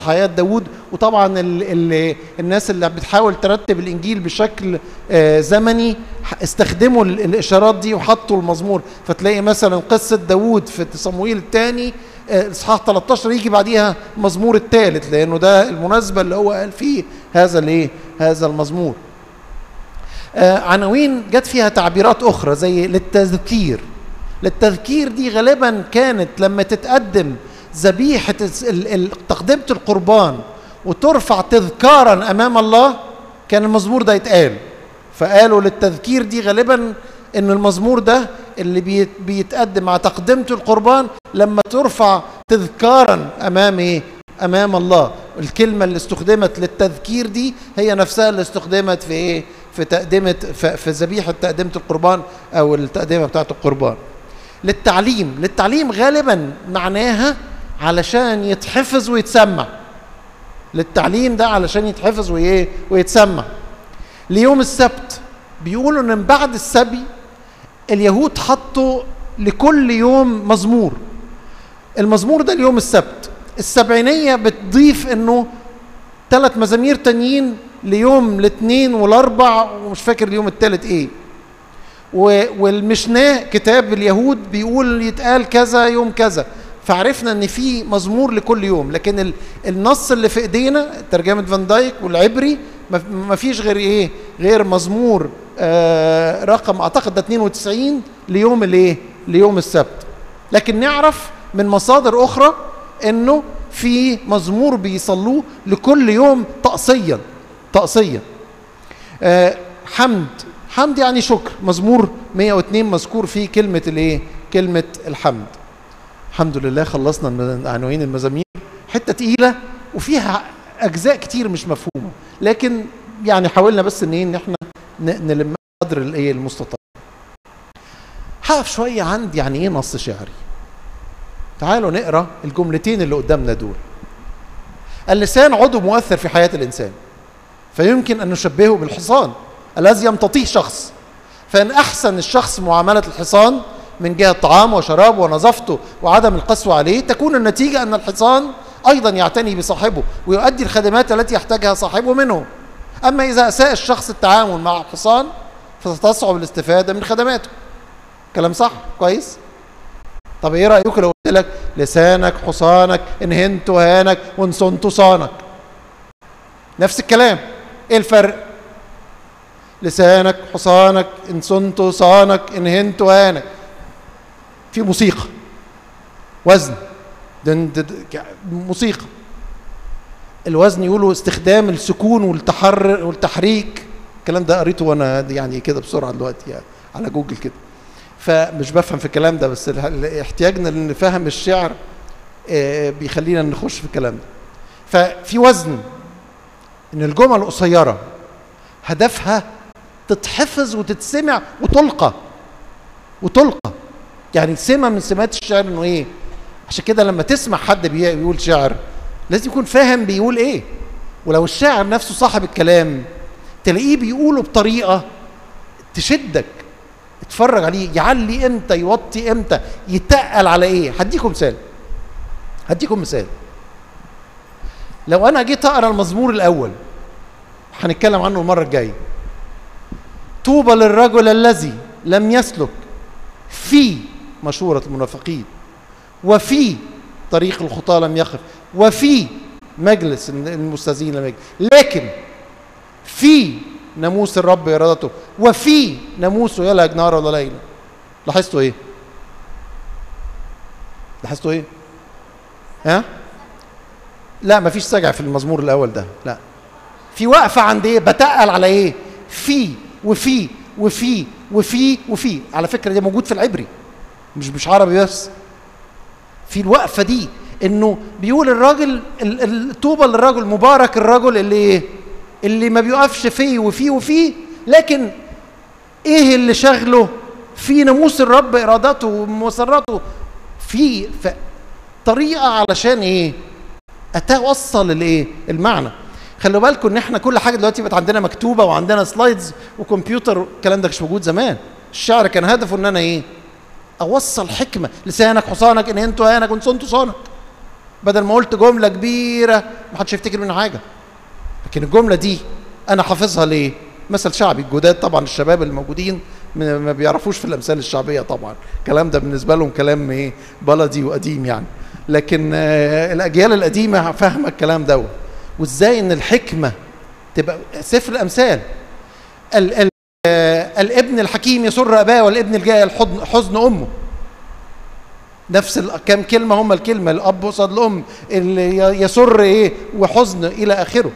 حياة داود وطبعا ال ال الناس اللي بتحاول ترتب الإنجيل بشكل آه زمني استخدموا ال- الإشارات دي وحطوا المزمور فتلاقي مثلا قصة داود في صموئيل الثاني آه، إصحاح 13 يجي بعديها مزمور الثالث لأنه ده المناسبة اللي هو قال فيه هذا الإيه هذا المزمور آه، عناوين جت فيها تعبيرات أخرى زي للتذكير للتذكير دي غالبا كانت لما تتقدم ذبيحة الس- ال- ال- تقدمة القربان وترفع تذكارا أمام الله كان المزمور ده يتقال فقالوا للتذكير دي غالبا ان المزمور ده اللي بيت- بيتقدم مع تقدمة القربان لما ترفع تذكارا امام ايه امام الله الكلمة اللي استخدمت للتذكير دي هي نفسها اللي استخدمت في ايه في تقدمة في في ذبيحة تقدمة القربان او التقدمة بتاعة القربان للتعليم للتعليم غالبا معناها علشان يتحفظ ويتسمع للتعليم ده علشان يتحفظ وايه ويتسمع ليوم السبت بيقولوا ان من بعد السبي اليهود حطوا لكل يوم مزمور المزمور ده اليوم السبت السبعينية بتضيف انه ثلاث مزامير تانيين ليوم الاثنين والاربع ومش فاكر اليوم الثالث ايه و- والمشناه كتاب اليهود بيقول يتقال كذا يوم كذا فعرفنا ان في مزمور لكل يوم لكن ال- النص اللي في ايدينا ترجمه فان دايك والعبري ما- ما فيش غير ايه غير مزمور آه رقم اعتقد ده 92 ليوم الايه ليوم السبت لكن نعرف من مصادر اخرى انه في مزمور بيصلوه لكل يوم طقسيا طقسيا آه، حمد حمد يعني شكر مزمور 102 مذكور فيه كلمة الايه كلمة الحمد الحمد لله خلصنا من عناوين المزامير حتة تقيلة وفيها أجزاء كتير مش مفهومة لكن يعني حاولنا بس ان ايه ان احنا ن- نلم قدر الايه المستطاع هقف شوية عند يعني ايه نص شعري تعالوا نقرا الجملتين اللي قدامنا دول اللسان عضو مؤثر في حياة الإنسان فيمكن أن نشبهه بالحصان الذي يمتطيه شخص فإن أحسن الشخص معاملة الحصان من جهة طعامه وشرابه ونظافته وعدم القسوة عليه تكون النتيجة أن الحصان أيضا يعتني بصاحبه ويؤدي الخدمات التي يحتاجها صاحبه منه أما إذا أساء الشخص التعامل مع الحصان فستصعب الاستفادة من خدماته كلام صح كويس طب ايه رايك لو قلت لك لسانك حصانك ان هنت هانك وان صنت صانك نفس الكلام ايه الفرق لسانك حصانك ان صنت صانك ان هنت هانك في موسيقى وزن دن دن دن موسيقى الوزن يقولوا استخدام السكون والتحر والتحريك الكلام ده قريته وانا يعني كده بسرعه دلوقتي يعني على جوجل كده فمش بفهم في الكلام ده بس ال- احتياجنا لنفهم الشعر آه، بيخلينا نخش في الكلام ده ففي وزن ان الجمل قصيره هدفها تتحفظ وتتسمع وتلقى وتلقى يعني سمه من سمات الشعر انه ايه عشان كده لما تسمع حد بي- بيقول شعر لازم يكون فاهم بيقول ايه ولو الشاعر نفسه صاحب الكلام تلاقيه بيقوله بطريقه تشدك اتفرج عليه يعلي امتى يوطي امتى يتقل على ايه هديكم مثال هديكم مثال لو انا جيت اقرا المزمور الاول هنتكلم عنه المره الجايه طوبى للرجل الذي لم يسلك في مشورة المنافقين وفي طريق الخطاة لم يقف وفي مجلس المستاذين لم يجلس لكن في ناموس الرب إرادته وفي ناموسه يلهج نهار ولا ليلا لاحظتوا ايه؟ لاحظتوا ايه؟ ها؟ لا مفيش سجع في المزمور الاول ده لا في وقفه عند ايه؟ بتقل على ايه؟ في وفي وفي وفي وفي على فكره ده موجود في العبري مش مش عربي بس في الوقفه دي انه بيقول الراجل ال- ال- الطوبى للرجل مبارك الرجل اللي ايه؟ اللي ما بيقفش فيه وفيه وفيه لكن ايه اللي شغله في ناموس الرب ارادته ومسراته في ف- طريقه علشان ايه اتوصل الايه المعنى خلوا بالكم ان احنا كل حاجه دلوقتي بقت عندنا مكتوبه وعندنا سلايدز وكمبيوتر الكلام ده مش موجود زمان الشعر كان هدفه ان انا ايه اوصل حكمه لسانك حصانك ان انتوا هانك وان صنتوا صانك بدل ما قلت جمله كبيره ما حدش يفتكر منها حاجه لكن الجمله دي انا حافظها ليه مثل شعبي الجداد طبعا الشباب الموجودين ما بيعرفوش في الامثال الشعبيه طبعا الكلام ده بالنسبه لهم كلام ايه بلدي وقديم يعني لكن آه الاجيال القديمه فاهمه الكلام ده وازاي ان الحكمه تبقى سفر الامثال ال ال آه الابن الحكيم يسر اباه والابن الجاهل حزن, حزن امه نفس كم كلمه هم الكلمه الاب قصاد الام اللي يسر ايه وحزن الى اخره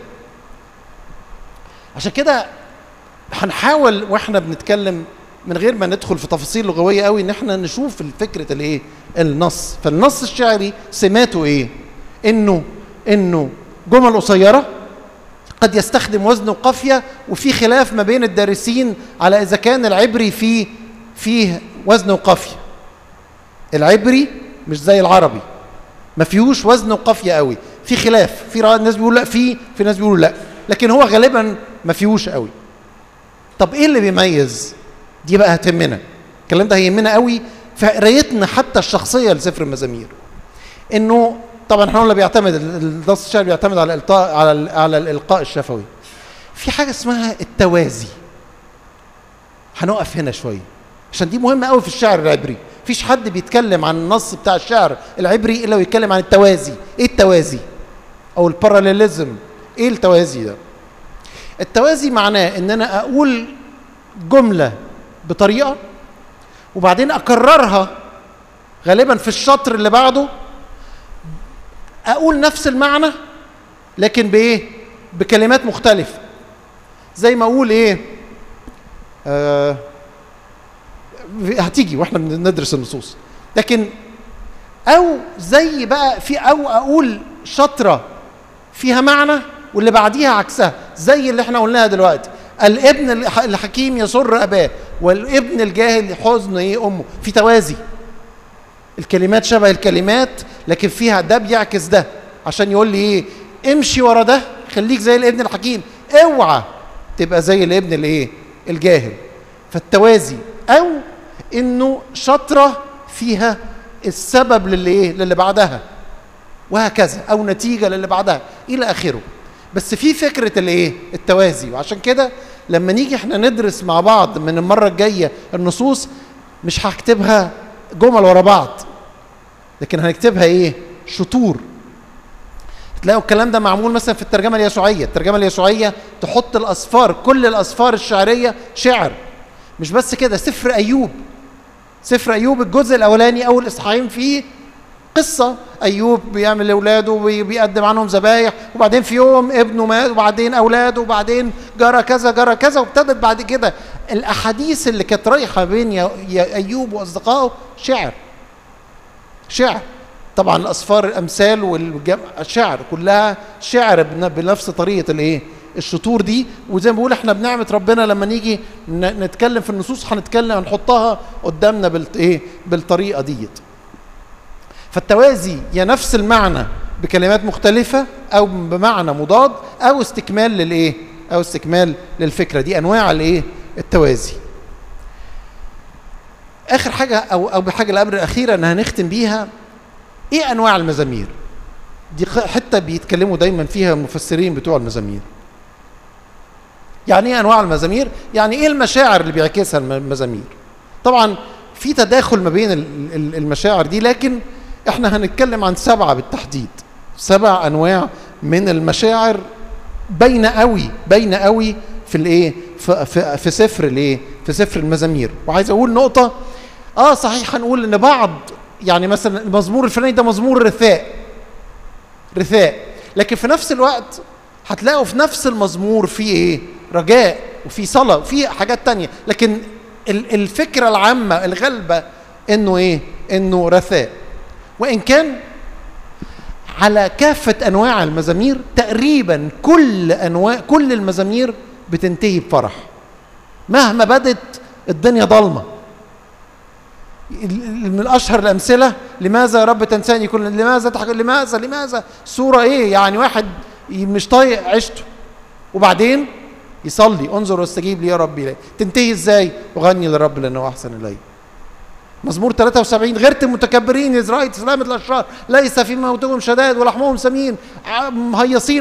عشان كده هنحاول واحنا بنتكلم من غير ما ندخل في تفاصيل لغويه قوي ان احنا نشوف فكره الايه النص فالنص الشعري سماته ايه انه انه جمل قصيره قد يستخدم وزن وقافيه وفي خلاف ما بين الدارسين على اذا كان العبري فيه فيه وزن وقافيه العبري مش زي العربي ما فيهوش وزن وقافيه قوي في خلاف في ناس بيقولوا لا في في ناس بيقولوا لا لكن هو غالبا ما فيهوش قوي طب ايه اللي بيميز دي بقى هتهمنا الكلام ده هيهمنا قوي في قرايتنا حتى الشخصيه لسفر المزامير انه طبعا احنا قلنا بيعتمد النص الشعري بيعتمد على الالقاء على على الالقاء الشفوي في حاجه اسمها التوازي هنقف هنا شويه عشان دي مهمه قوي في الشعر العبري مفيش حد بيتكلم عن النص بتاع الشعر العبري الا ويتكلم عن التوازي ايه التوازي او الباراليليزم ايه التوازي ده التوازي معناه ان انا اقول جمله بطريقه وبعدين اكررها غالبا في الشطر اللي بعده اقول نفس المعنى لكن بايه بكلمات مختلفه زي ما اقول ايه آه هتيجي واحنا بندرس النصوص لكن او زي بقى في او اقول شطره فيها معنى واللي بعديها عكسها زي اللي احنا قلناها دلوقتي الابن الحكيم يسر اباه والابن الجاهل حزن ايه امه في توازي الكلمات شبه الكلمات لكن فيها ده بيعكس ده عشان يقول لي ايه امشي ورا ده خليك زي الابن الحكيم اوعى تبقى زي الابن الايه الجاهل فالتوازي او انه شطره فيها السبب للي ايه للي بعدها وهكذا او نتيجه للي بعدها الى اخره بس في فكره الايه التوازي وعشان كده لما نيجي احنا ندرس مع بعض من المره الجايه النصوص مش هكتبها جمل ورا بعض لكن هنكتبها ايه شطور تلاقوا الكلام ده معمول مثلا في الترجمه اليسوعيه الترجمه اليسوعيه تحط الاصفار كل الاصفار الشعريه شعر مش بس كده سفر ايوب سفر ايوب الجزء الاولاني اول اصحاحين فيه قصة أيوب بيعمل لأولاده وبيقدم عنهم ذبايح وبعدين في يوم ابنه مات وبعدين أولاده وبعدين جرى كذا جرى كذا وابتدت بعد كده الأحاديث اللي كانت رايحة بين يا أيوب وأصدقائه شعر شعر طبعا الأصفار الأمثال والشعر كلها شعر بنفس طريقة الإيه؟ الشطور دي وزي ما بقول احنا بنعمه ربنا لما نيجي نتكلم في النصوص هنتكلم هنحطها قدامنا بالت ايه بالطريقه ديت فالتوازي يا نفس المعنى بكلمات مختلفة أو بمعنى مضاد أو استكمال للإيه؟ أو استكمال للفكرة دي أنواع الإيه؟ التوازي. آخر حاجة أو أو بحاجة الأمر الأخيرة إن هنختم بيها إيه أنواع المزامير؟ دي حتة بيتكلموا دايما فيها المفسرين بتوع المزامير. يعني إيه أنواع المزامير؟ يعني إيه المشاعر اللي بيعكسها المزامير؟ طبعا في تداخل ما بين المشاعر دي لكن احنا هنتكلم عن سبعه بالتحديد سبع انواع من المشاعر باينه قوي باينه قوي في الايه في, في, في سفر الايه في سفر المزامير وعايز اقول نقطه اه صحيح هنقول ان بعض يعني مثلا المزمور الفلاني ده مزمور رثاء رثاء لكن في نفس الوقت هتلاقوا في نفس المزمور في ايه رجاء وفي صلاه وفي حاجات تانية لكن الفكره العامه الغالبه انه ايه انه رثاء وان كان على كافه انواع المزامير تقريبا كل انواع كل المزامير بتنتهي بفرح مهما بدت الدنيا ضلمه من اشهر الامثله لماذا يا رب تنساني كل لماذا تحك... لماذا لماذا سوره ايه يعني واحد مش طايق عيشته وبعدين يصلي انظر واستجيب لي يا رب إلي تنتهي ازاي اغني للرب لانه احسن الي مزمور 73 غيرت المتكبرين إذ رأيت سلامة الأشرار ليس في موتهم شدائد ولحمهم سمين ع- مهيصين